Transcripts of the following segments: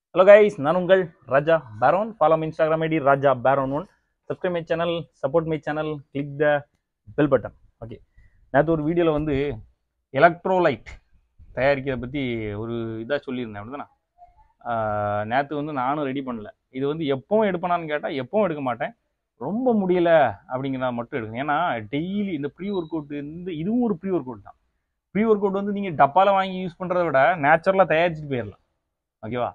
Hello guys நான் உங்கள் ராஜா பேரோன் ஃபாலோ இன்ஸ்டாகிராம் ஐடி ராஜா பேரோன் one subscribe my channel support my channel click the bell button okay நேற்று ஒரு வீடியோவில் வந்து எலக்ட்ரோலைட் தயாரிக்கிறத பற்றி ஒரு இதாக சொல்லியிருந்தேன் அப்படிதானே நேற்று வந்து நானும் ரெடி பண்ணல இது வந்து எப்பவும் எடுப்பேனான்னு கேட்டால் எப்பவும் எடுக்க மாட்டேன் ரொம்ப முடியல அப்படிங்கிறத மட்டும் எடுக்கணும் ஏன்னா டெய்லி இந்த ப்ரீ ஒர்க் அவுட் இந்த இதுவும் ஒரு ப்ரீ ஒர்க் அவுட் தான் ப்ரீ ஒர்க் அவுட் வந்து நீங்கள் டப்பாவில் வாங்கி யூஸ் பண்ணுறத விட நேச்சுரலாக தயாரிச்சுட்டு போயிடலாம் ஓகேவா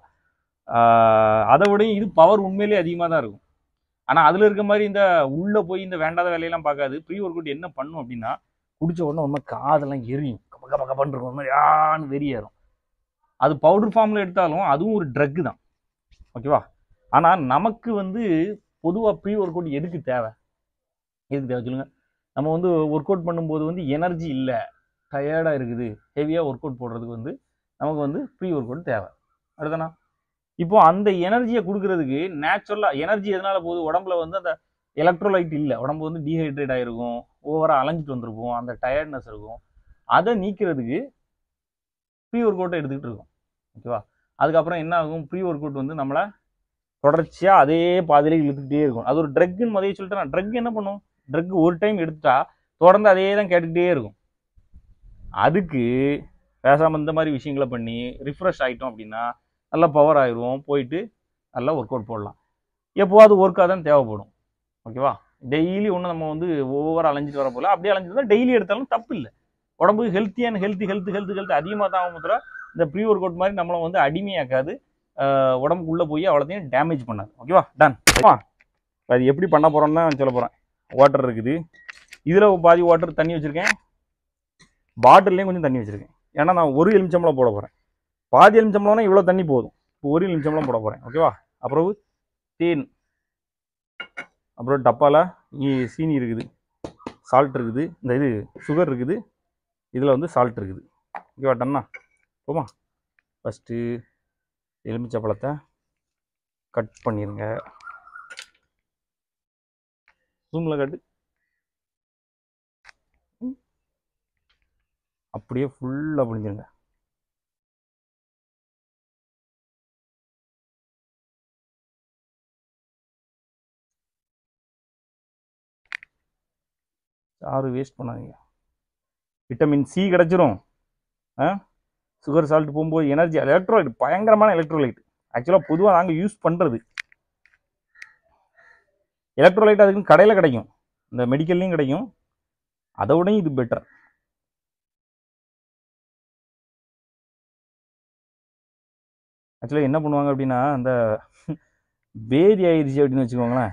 ஆஹ் அதை விட இது பவர் உண்மையிலேயே அதிகமாக தான் இருக்கும் ஆனால் அதில் இருக்க மாதிரி இந்த உள்ளே போய் இந்த வேண்டாத வேலையெல்லாம் பார்க்காது ப்ரீ ஒர்க் அவுட் என்ன பண்ணும் அப்படின்னா குடிச்ச உடனே ஒரு மாதிரி காதெல்லாம் எரியும் கப்ப கப்ப கப்பன்னு இருக்கும் ஒரு மாதிரி ஆன்னு வெறியேறும் அது பவுடர் ஃபார்மில் எடுத்தாலும் அதுவும் ஒரு ட்ரக்கு தான் ஓகேவா ஆனால் நமக்கு வந்து பொதுவாக ப்ரீ ஒர்க் அவுட் எதுக்கு தேவை எதுக்கு தேவை சொல்லுங்கள் நம்ம வந்து ஒர்க் அவுட் பண்ணும்போது வந்து எனர்ஜி இல்லை டயர்டாக இருக்குது ஹெவியாக ஒர்க் அவுட் போடுறதுக்கு வந்து நமக்கு வந்து ப்ரீ ஒர்க் அவுட் தேவை அடுத்தனா இப்போ அந்த எனர்ஜியை கொடுக்கறதுக்கு நேச்சுரலாக எனர்ஜி எதனால போகுது உடம்புல வந்து அந்த எலக்ட்ரோலைட் இல்லை உடம்பு வந்து டீஹைட்ரேட் ஆகிருக்கும் ஓவராக அலைஞ்சிட்டு வந்திருக்கும் அந்த டயர்ட்னஸ் இருக்கும் அதை நீக்கிறதுக்கு ப்ரீ ஒர்க் அவுட்டை எடுத்துக்கிட்டு இருக்கோம் ஓகேவா அதுக்கப்புறம் என்ன ஆகும் ப்ரீ ஒர்க் அவுட் வந்து நம்மளை தொடர்ச்சியாக அதே பாதையிலே இழுத்துக்கிட்டே இருக்கும் அது ஒரு ட்ரக்குன்னு முதல்ல சொல்லிட்டு ட்ரக் என்ன பண்ணும் ட்ரக் ஒரு டைம் எடுத்துட்டா தொடர்ந்து அதே தான் கேட்டுக்கிட்டே இருக்கும் அதுக்கு பேசாமல் இந்த மாதிரி விஷயங்களை பண்ணி ரிஃப்ரெஷ் ஆகிட்டோம் அப்படின்னா நல்லா பவர் ஆயிடுவோம் போயிட்டு நல்லா ஒர்க் அவுட் போடலாம் எப்போவாது ஒர்க்காக தான் தேவைப்படும் ஓகேவா டெய்லி ஒன்று நம்ம வந்து ஓவர் அலைஞ்சிட்டு வர போல அப்படியே அலைஞ்சிட்டு டெய்லி எடுத்தாலும் தப்பு இல்லை உடம்புக்கு ஹெல்த்தியான ஹெல்த்தி ஹெல்த் ஹெல்த் ஹெல்த் அதிகமாக தான் ஆகும் தவிர இந்த ப்ரீ ஒர்க் அவுட் மாதிரி நம்மளை வந்து அடிமையாக்காது ஆஹ் உடம்புக்குள்ளே போய் அவ்வளோத்தையும் டேமேஜ் பண்ணாது ஓகேவா டன் அது எப்படி பண்ண போகிறோன்னு தான் சொல்ல போகிறேன் வாட்டர் இருக்குது இதில் பாதி வாட்டர் தண்ணி வச்சுருக்கேன் பாட்டில்லையும் கொஞ்சம் தண்ணி வச்சுருக்கேன் ஏன்னா நான் ஒரு எலுமிச்சம்பளம் போட போகிறேன் பாதி எலுமிச்சம்பளம்னா இவ்வளோ தண்ணி போதும் இப்போ ஒரு எலுமிச்சம்பளம் போட போகிறேன் ஓகேவா அப்புறம் தேன் அப்புறம் டப்பாவில் இ சீனி இருக்குது சால்ட் இருக்குது இந்த இது சுகர் இருக்குது இதில் வந்து சால்ட் இருக்குது ஓகேவா டன்னா போமா ஃபஸ்ட்டு எலுமிச்சை பழத்தை கட் பண்ணிடுங்க ஜூமில் கட்டு ம். அப்படியே ஃபுல்லாக புழிஞ்சிருங்க சாறு வேஸ்ட் பண்ணாதீங்க விட்டமின் சி கிடச்சிரும் ஆ சுகர் சால்ட் போகும்போது எனர்ஜி எலக்ட்ரோலைட் பயங்கரமான எலக்ட்ரோலைட் ஆக்சுவலாக பொதுவாக நாங்கள் யூஸ் பண்ணுறது எலக்ட்ரோலைட் அதுக்கு கடையில் கிடைக்கும் இந்த மெடிக்கல்லையும் கிடைக்கும் அதை விடையும் இது பெட்டர் ஆக்சுவலாக என்ன பண்ணுவாங்க அப்படின்னா அந்த பேதி ஆயிடுச்சு அப்படின்னு வச்சுக்கோங்களேன்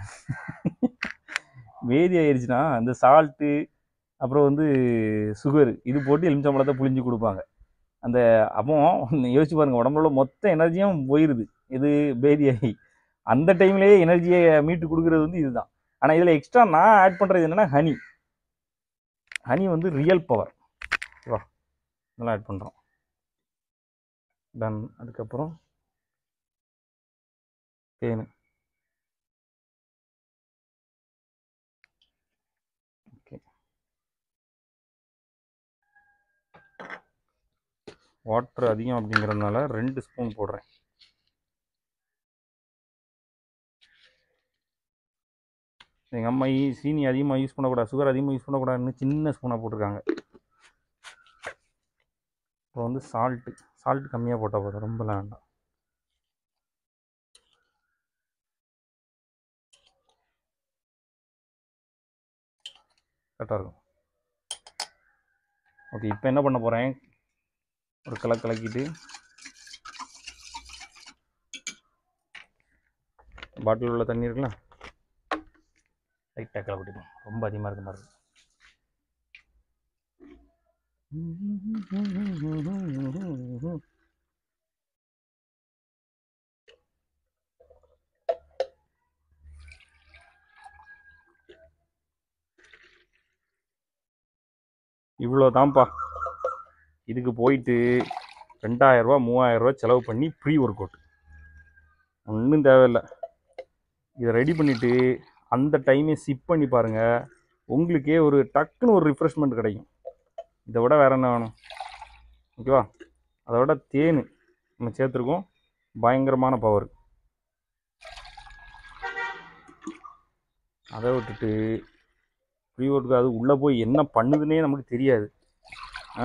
வேதி ஆயிடுச்சுன்னா அந்த சால்ட்டு அப்புறம் வந்து சுகர் இது போட்டு எலுமிச்சம்பழத்தை புளிஞ்சு கொடுப்பாங்க அந்த அப்போ யோசிச்சு பாருங்க உடம்புல உள்ள மொத்த எனர்ஜியும் போயிடுது இது பேதியாகி அந்த டைம்லேயே எனர்ஜியை மீட்டு கொடுக்கறது வந்து இதுதான் ஆனால் இதில் எக்ஸ்ட்ரா நான் ஆட் பண்ணுறது என்னென்னா ஹனி ஹனி வந்து ரியல் பவர் வா இதெல்லாம் ஆட் பண்ணுறோம் டன் அதுக்கப்புறம் தேன் ஓகே வாட்டர் அதிகம் அப்படிங்கிறதுனால ரெண்டு ஸ்பூன் போடுறேன் எங்கள் அம்மா ஈ- சீனி அதிகமாக யூஸ் பண்ணக்கூடாது சுகர் அதிகமாக யூஸ் பண்ணக்கூடாதுன்னு சின்ன ஸ்பூனாக போட்டிருக்காங்க இப்போ வந்து சால்ட்டு சால்ட் கம்மியாக போட்டால் போதும் ரொம்பலாம் வேண்டாம் கரெக்டாக இருக்கும் ஓகே இப்போ என்ன பண்ண போகிறேன் ஒரு கலக்கு கலக்கிட்டு பாட்டில் உள்ள தண்ணி இருக்குல்ல லைட்டாக கலக்கிட்டு ரொம்ப அதிகமாக இருக்க மாதிரி இருக்கு இவ்வளோ தான்ப்பா இதுக்கு போயிட்டு ரெண்டாயிரரூவா மூவாயிரரூவா செலவு பண்ணி ப்ரீ ஒர்க் அவுட் ஒன்றும் தேவையில்லை இதை ரெடி பண்ணிவிட்டு அந்த டைமே சிப் பண்ணி பாருங்கள் உங்களுக்கே ஒரு டக்குன்னு ஒரு ரிஃப்ரெஷ்மெண்ட் கிடைக்கும் இதை விட வேறு என்ன வேணும் ஓகேவா அதை விட தேன் நம்ம சேர்த்துருக்கோம் பயங்கரமான பவர் அதை விட்டுட்டு ப்ரீ ஒர்க்கு அது உள்ளே போய் என்ன பண்ணுதுன்னே நமக்கு தெரியாது ஆ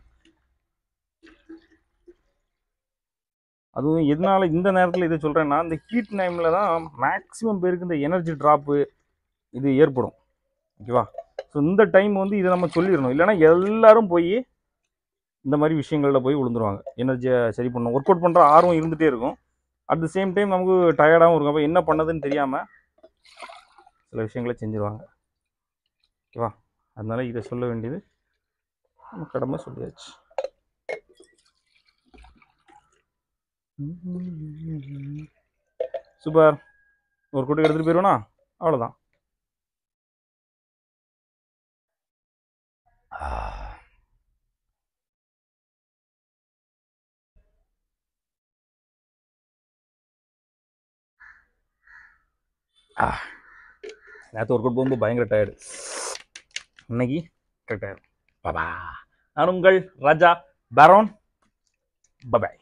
அதுவும் எதனால இந்த நேரத்தில் இதை சொல்கிறேன்னா இந்த ஹீட் டைமில் தான் மேக்ஸிமம் பேருக்கு இந்த எனர்ஜி ட்ராப்பு இது ஏற்படும் ஓகேவா ஸோ இந்த டைம் வந்து இதை நம்ம சொல்லிடணும் இல்லைன்னா எல்லாரும் போய் இந்த மாதிரி விஷயங்களில் போய் விழுந்துருவாங்க எனர்ஜியை சரி பண்ணணும் ஒர்க் அவுட் பண்ணுற ஆர்வம் இருந்துகிட்டே இருக்கும் அட் த சேம் டைம் நமக்கு டயர்டாகவும் இருக்கும் அப்போ என்ன பண்ணதுன்னு தெரியாமல் சில விஷயங்களை செஞ்சுருவாங்க ஓகேவா அதனால இதை சொல்ல வேண்டியது நம்ம கடமை சொல்லியாச்சு சூப்பர் ஒரு கூட்டுக்கு எடுத்துகிட்டு போயிடுவேனா அவ்வளோதான் நேற்று ஒர்க் அவுட் போகும்போது பயங்கர டயர்டு இன்னைக்கு கரெக்டாக பாபா நான் உங்கள் ராஜா பரோன் பபாய்